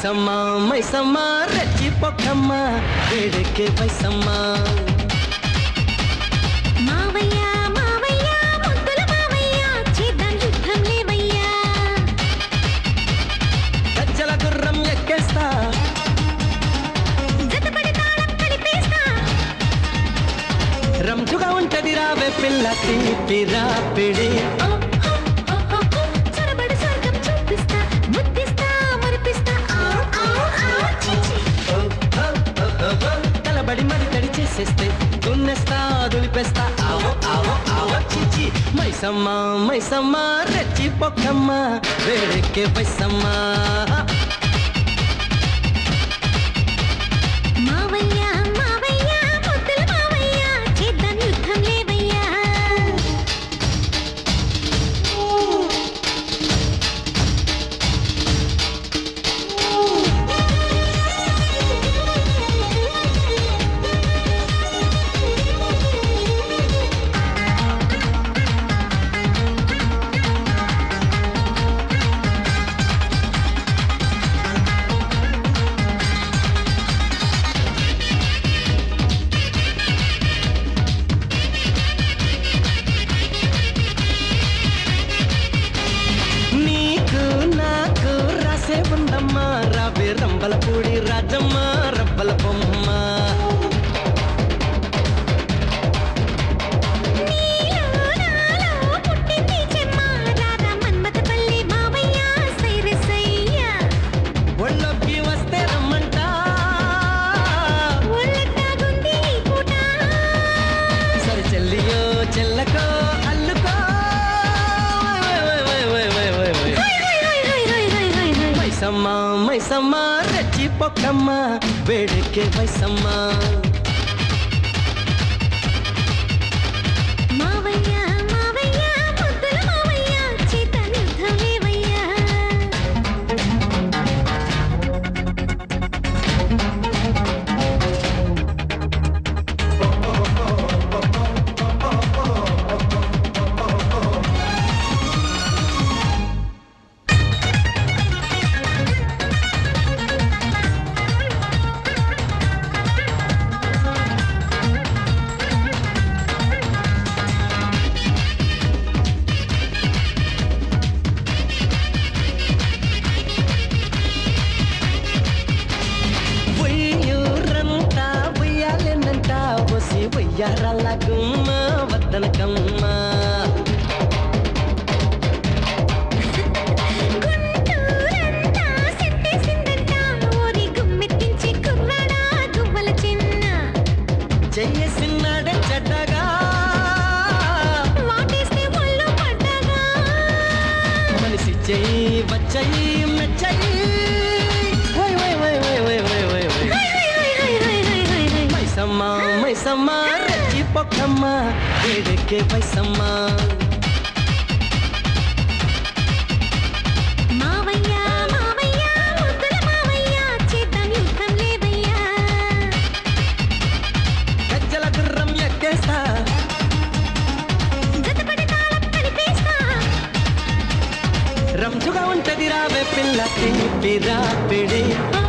మైసమ్మ మైసమ్మ రెచ్చిపోకమ్మ వేడెక్కే పైసమ్మ మావయ్య మావయ్య ముద్దుల మావయ్య చేద్దాం యుద్ధం లేవయ్యా గజ్జల గుర్రం ఎక్కేస్తా జతపడి తాళం కలిపేస్తా రంజుగా ఉంటది రావే పిల్ల తీపి రాపిడి ఓ, ఓ, ఓ, ఓ, ఓ. చొరబడి స్వర్గం చూపిస్తా ముద్దిస్తా మురిపిస్తా ఆ, ఆ, ఆ, చి, చి. ఓ, ఓ, ఓ, ఓ, ఓ. తలబడి మరి తడి చేసేస్తే దున్నేస్తా దులిపేస్తా ఆవో ఆవో ఆవో చిచి మైసమ్మ మైసమ్మ రెచ్చిపోకమ్మ వేడెక్కే పైసమ్మ మావయ్య మావయ్య ముద్దుల మావయ్య చేద్దాం యుద్ధం లేవయ్యా నీకు నాకు రాసే ఉందమ్మా రావే రంబల పూడి రాజమ్మ రబ్బల బొమ్మ నీలో నాలో పుట్టింది చెమ్మ రాధా మన్మథపల్లి మావయ్య సైరసయ్య ఒళ్ళొక్కి వస్తే రమ్మంట ఒళ్ళంటాగుంది ఈ పూట సరి చెల్లియో చెల్లకో అల్లుకో వై, వై, వై, వై, వై, వై, వై. హై హై హై హై హై హై హై హై మైసమ్మ మైసమ్మ రెచ్చిపోకమ్మ వేడెక్కే వైసమ్మ మావయ్య మావయ్య ముద్దుల మావయ్య చేద్దాం యుద్ధం లేవయ్యా ఉయ్యూరంతా ఉయ్యాలేనంట ఒసి ఉయ్యారాల గుమ్మ వద్దనకమ్మ గుంటూరంతా సెట్టేసిందంట ఓరి గుమ్మెత్తించి కుర్రాడా గువ్వల చిన్న చెయ్యేసిన్నాడే చెడ్డగా వాటేస్తే ఒళ్ళు పడ్డగా మనిషి చెయ్యి వచ్చయి మెచ్చయి వై వై వై వై వై వై వై వై హై హై హై హై హై హై హై హై మైసమ్మ మైసమ్మ రెచ్చిపోకమ్మ వేడెక్కే పైసమ్మ మావయ్య మావయ్య ముద్దుల మావయ్య చేద్దాం యుద్ధం లేవయ్యా గజ్జల గుర్రం ఎక్కేస్తా జతపడి తాళం కలిపేస్తా రంజుగా ఉంటది రావే పిల్ల తీపి రాపిడి ఓ